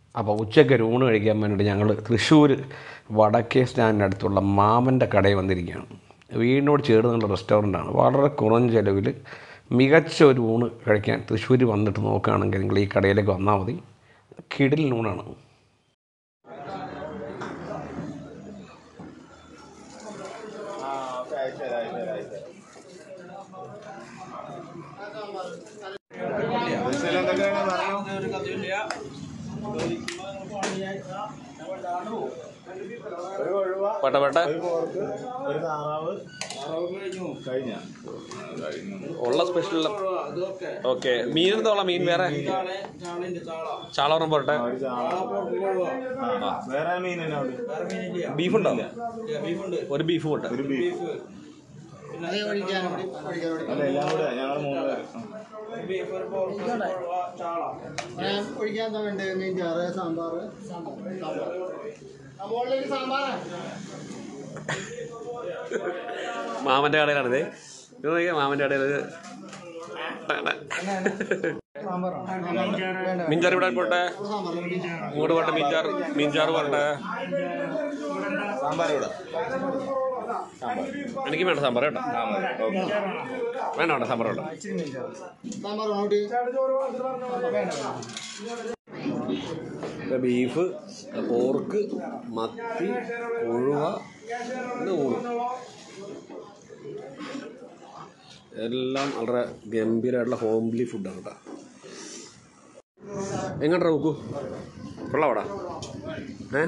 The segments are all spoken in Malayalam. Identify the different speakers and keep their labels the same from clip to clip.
Speaker 1: അപ്പോൾ ഉച്ചയ്ക്ക് ഒരു ഊണ് കഴിക്കാൻ വേണ്ടിയിട്ട് ഞങ്ങൾ തൃശ്ശൂർ വടക്കേ സ്റ്റാൻഡിനടുത്തുള്ള മാമൻ്റെ കടയിൽ വന്നിരിക്കുകയാണ് വീടിനോട് ചേർന്നുള്ള റെസ്റ്റോറൻ്റാണ് വളരെ കുറഞ്ഞ ചിലവിൽ മികച്ച ഒരു ഊണ് കഴിക്കാൻ തൃശ്ശൂർ വന്നിട്ട് നോക്കുകയാണെങ്കിൽ നിങ്ങൾ ഈ കടയിലേക്ക് വന്നാൽ മതി കിടിലൻ ഊണാണ്
Speaker 2: പട്ട പട്ട
Speaker 3: ഒരു താറാവ് കഴിഞ്ഞ
Speaker 2: ഉള്ള സ്പെഷ്യൽ ഓക്കെ മീൻ എന്തോളാം മീൻ വേറെ ചാളോറം പോട്ടെ
Speaker 3: ഒരു ചാള ആ, വേറെ മീൻ തന്നെ അവിടെ
Speaker 2: ബീഫ് ഉണ്ടോ ഒരു ബീഫ് പോട്ടെ
Speaker 3: ഒരു ബീഫ് അല്ല എല്ലാം കൂടെ ഞങ്ങൾ മൂന്ന് പേര്
Speaker 4: ഞാൻ ഒഴിക്കാൻ എന്താ വേണ്ടത് മീൻ ചാറ് സാമ്പാർ മുകളിലേക്ക് സാമ്പാറാ
Speaker 2: മാമന്റെ കടയിലാണിത് ഇത് നോക്കിയാ മാമന്റെ കടയിൽ മീൻചാറ് ഇവിടെ പോട്ടെ ഇങ്ങോട്ട് പോട്ടെ മീൻചാറ് മീൻചാറ് പോട്ടെ
Speaker 3: സാമ്പാർ ഇവിടെ
Speaker 2: എനിക്ക് വേണ്ട സാമ്പാർ കേട്ടോ
Speaker 3: ഓക്കെ
Speaker 2: വേണ്ട വേണ്ട സാമ്പാർ വേണ്ട
Speaker 4: സാമ്പാർ അങ്ങോട്ട്
Speaker 2: ബീഫ് പോർക്ക് മത്തി ഉഴുവ ഇത് ഊണ് എല്ലാം വളരെ ഗംഭീരമായിട്ടുള്ള ഹോംലി ഫുഡാണ് കേട്ടോ എങ്ങോട്ടാ നോക്കൂ കൊള്ളാവടാ ഏ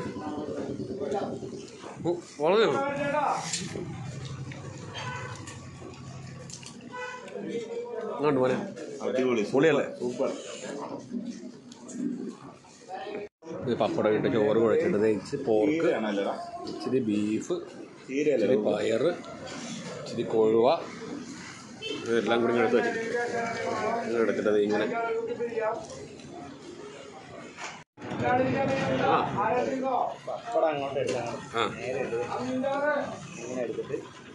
Speaker 2: ഉം, വളരെ അങ്ങോട്ട് പോലെ
Speaker 3: അടിപൊളി
Speaker 2: പൊളിയല്ലേ?
Speaker 3: സൂപ്പർ
Speaker 2: ഇത് പപ്പടം ഇട്ട് ചോറ് കുഴച്ചിട്ട് തേച്ച് പോർക്ക്
Speaker 3: ചീരയാണല്ലോടാ
Speaker 2: ഇച്ചിരി ബീഫ്
Speaker 3: ചീരയല്ലേ
Speaker 2: ഇച്ചിരി പയറ് ഇച്ചിരി കൊഴുവ ഇതെല്ലാം കൂടി ഇങ്ങനെ എടുത്ത് വെച്ചിട്ട് ഇങ്ങനെ എടുത്തിട്ട് അത് ഇങ്ങനെ ആ
Speaker 3: പപ്പടം അങ്ങോട്ട് എടുത്താണ്
Speaker 2: ആ
Speaker 3: നേരെ എടുത്ത് ഇങ്ങനെ എടുത്തിട്ട്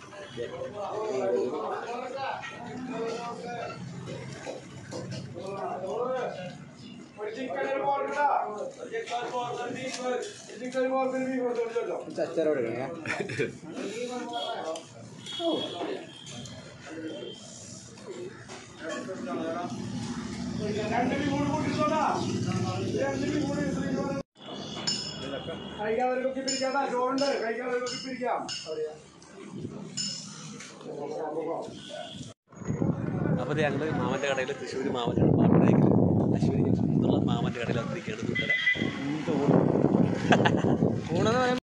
Speaker 3: അച്ചാറോട് എടുക്കണേ
Speaker 2: അപ്പോൾ ഞങ്ങൾ മാമൻ്റെ കടയിൽ തൃശ്ശൂർ മാമൻ്റെ മാമൻ്റെ തൃശ്ശൂർ മാമൻ്റെ കടയിൽ വന്നിരിക്കുകയാണ് കൂട്ടുകാരെ
Speaker 4: ഊണെന്ന് പറയുമ്പോൾ